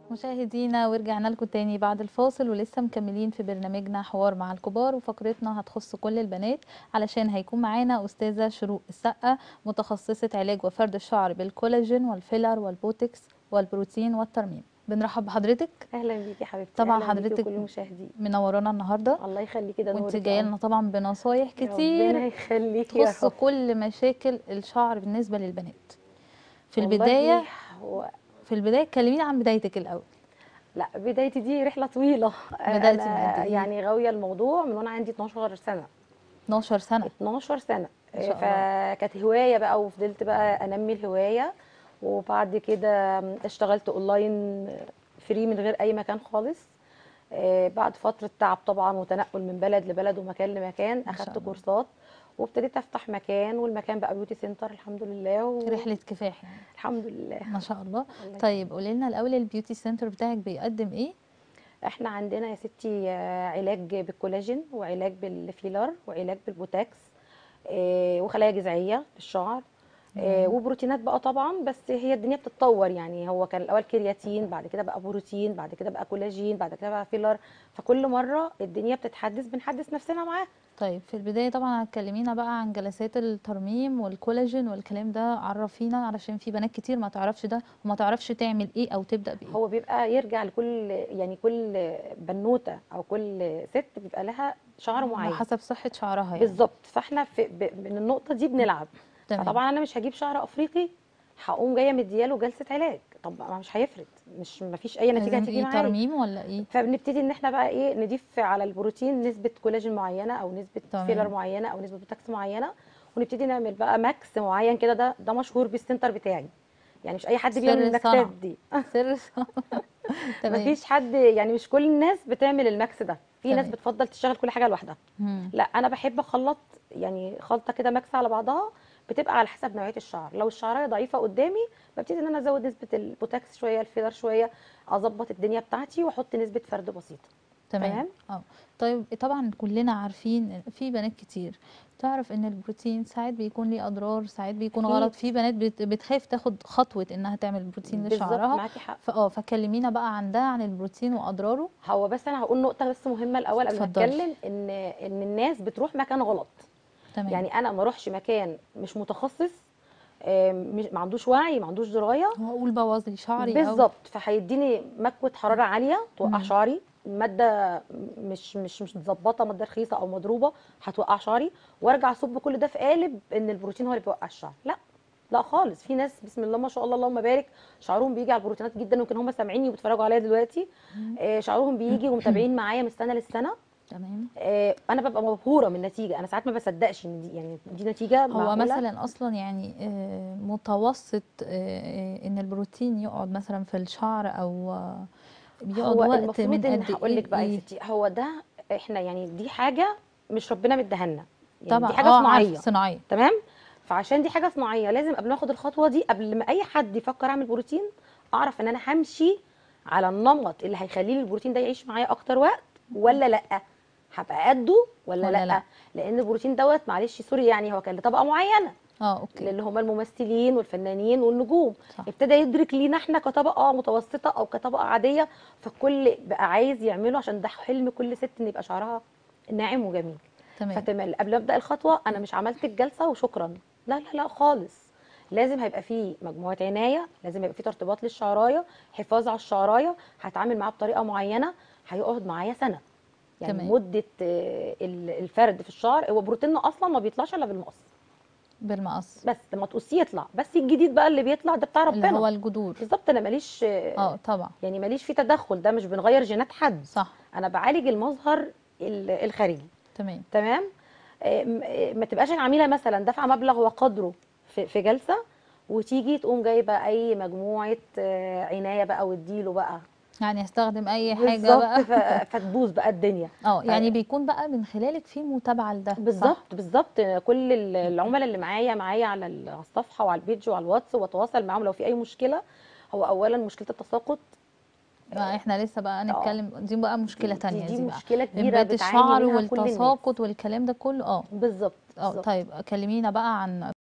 مشاهدينا ورجعنا لكم تاني بعد الفاصل ولسه مكملين في برنامجنا حوار مع الكبار وفقرتنا هتخص كل البنات علشان هيكون معانا أستاذة شروق السقا متخصصة علاج وفرد الشعر بالكولاجين والفيلر والبوتكس والبروتين والترميم بنرحب بحضرتك اهلا بيكي حبيبتي طبعا أهلاً بيكي حضرتك وكل المشاهدين منورانا النهارده الله يخليكي ده وانت نورك جايه يا لنا طبعا بنصايح رب. ربنا كتير يخليكي يا تخص رب. كل مشاكل الشعر بالنسبه للبنات في والله البدايه هو في البدايه كلميني عن بدايتك الاول لا بدايتي دي رحله طويله بدأتي من أنا قد إيه؟ يعني غاويه الموضوع من وانا عندي 12 سنه 12 سنه 12 سنه ما شاء الله. فكانت هوايه بقى وفضلت بقى انمي الهوايه وبعد كده اشتغلت اونلاين فري من غير اي مكان خالص آه، بعد فتره تعب طبعا وتنقل من بلد لبلد ومكان لمكان ما شاء اخدت الله. كورسات وابتديت افتح مكان والمكان بقى بيوتي سنتر الحمد لله و... رحله كفاح يعني الحمد لله ما شاء الله الله طيب قولي لنا الاول البيوتي سنتر بتاعك بيقدم ايه احنا عندنا يا ستي آه، علاج بالكولاجين وعلاج بالفيلر وعلاج بالبوتاكس آه، وخلايا جذعيه للشعر آه، تمام. وبروتينات بقى طبعا بس هي الدنيا بتتطور يعني هو كان الاول كرياتين بعد كده بقى بروتين بعد كده بقى كولاجين بعد كده بقى فيلر فكل مره الدنيا بتتحدث بنحدث نفسنا معاها طيب في البدايه طبعا هتكلمينا بقى عن جلسات الترميم والكولاجين والكلام ده عرفينا علشان في بنات كتير ما تعرفش ده وما تعرفش تعمل ايه او تبدا بايه هو بيبقى يرجع لكل يعني كل بنوته او كل ست بيبقى لها شعر معين حسب صحه شعرها يعني بالظبط فاحنا في ب- من النقطه دي بنلعب تمام. فطبعا انا مش هجيب شعر افريقي هقوم جايه مدياله جلسه علاج طب ما مش هيفرق مش ما فيش اي نتيجه لازم هتيجي ايه معايا ترميم ولا ايه فبنبتدي ان احنا بقى ايه نضيف على البروتين نسبه كولاجين معينه او نسبه تمام. فيلر معينه او نسبه بوتاكس معينه ونبتدي نعمل بقى ماكس معين كده ده ده مشهور بالسنتر بتاعي يعني مش اي حد سر بيعمل الصنعة. الماكسات دي سر تمام مفيش حد يعني مش كل الناس بتعمل الماكس ده في ناس تمام. بتفضل تشتغل كل حاجه لوحدها مم. لا انا بحب اخلط يعني خلطه كده ماكس على بعضها بتبقى على حسب نوعيه الشعر لو الشعرايه ضعيفه قدامي ببتدي ان انا ازود نسبه البوتاكس شويه الفيلر شويه اظبط الدنيا بتاعتي واحط نسبه فرد بسيطه تمام تمام؟ اه طيب طبعا كلنا عارفين إن في بنات كتير تعرف ان البروتين ساعات بيكون ليه اضرار ساعات بيكون أكيد. غلط في بنات بت- بتخاف تاخد خطوه انها تعمل بروتين بالظبط لشعرها معاكي حق فاه فكلمينا بقى عن ده عن البروتين واضراره هو بس انا هقول نقطه بس مهمه الاول قبل ما اتفضلي. اتكلم ان ان الناس بتروح مكان غلط تمام يعني انا ما اروحش مكان مش متخصص آم، مش ما عندوش وعي ما عندوش درايه هو اقول بوظ لي شعري أو- بالظبط فهيديني مكوه حراره عاليه توقع مم. شعري ماده مش مش مش متظبطه ماده رخيصه او مضروبه هتوقع شعري وارجع اصب كل ده في قالب ان البروتين هو اللي بيوقع الشعر لا لا خالص في ناس بسم الله ما شاء الله اللهم بارك شعرهم بيجي على البروتينات جدا يمكن هم سامعيني وبيتفرجوا عليا دلوقتي مم. آه، شعرهم بيجي ومتابعين معايا من سنه للسنه تمام آه، انا ببقى مبهوره من النتيجه انا ساعات ما بصدقش ان دي يعني دي نتيجه هو معقولة؟ مثلا اصلا يعني آه، متوسط آه، آه، ان البروتين يقعد مثلا في الشعر او آه، بيقعد هو وقت المفروض من ان قد هقول ايه لك بقى يا إيه؟ ستي هو ده احنا يعني دي حاجه مش ربنا مديها لنا يعني طبعا دي حاجه اه صناعيه عارفة، صناعيه تمام فعشان دي حاجه صناعيه لازم قبل ما اخد الخطوه دي قبل ما اي حد يفكر اعمل بروتين اعرف ان انا همشي على النمط اللي هيخلي لي البروتين ده يعيش معايا اكتر وقت ولا لا هبقى قده ولا, ولا لا. لأ. لان البروتين دوت معلش سوري يعني هو كان لطبقه معينه اه اوكي اللي هم الممثلين والفنانين والنجوم صح. ابتدى يدرك لينا احنا كطبقه متوسطه او كطبقه عاديه فالكل بقى عايز يعمله عشان ده حلم كل ست ان يبقى شعرها ناعم وجميل تمام فتمام قبل ما ابدا الخطوه انا مش عملت الجلسه وشكرا لا لا لا خالص لازم هيبقى فيه مجموعه عنايه لازم يبقى فيه ترطيبات للشعرايه حفاظ على الشعرايه هتعامل معاه بطريقه معينه هيقعد معايا سنه يعني تمام. مده آه، ال- الفرد في الشعر هو بروتيننا اصلا ما بيطلعش الا بالمقص بالمقص بس لما تقصيه يطلع بس الجديد بقى اللي بيطلع ده بتاع اللي هو ربنا الجذور بالظبط انا ماليش اه طبعا يعني ماليش فيه تدخل ده مش بنغير جينات حد صح انا بعالج المظهر ال- الخارجي تمام تمام آه، م- آه، ما تبقاش العميله مثلا دافعه مبلغ وقدره في في جلسه وتيجي تقوم جايبه اي مجموعه آه، عنايه بقى واديله بقى يعني استخدم اي حاجه بالظبط بقى ف- فتبوظ بقى الدنيا اه يعني آه. بيكون بقى من خلالك في متابعه لده صح؟ بالظبط بالظبط كل ال- العملاء اللي معايا معايا على ال- على الصفحه وعلى البيج وعلى الواتس واتواصل معاهم لو في اي مشكله هو اولا مشكله التساقط ما احنا لسه بقى نتكلم دي بقى مشكله دي- تانية دي, دي, بقى مشكله كبيره انبات بتعاني الشعر منها كل الناس والتساقط والكلام ده كله اه بالظبط اه بالظبط. طيب كلمينا بقى عن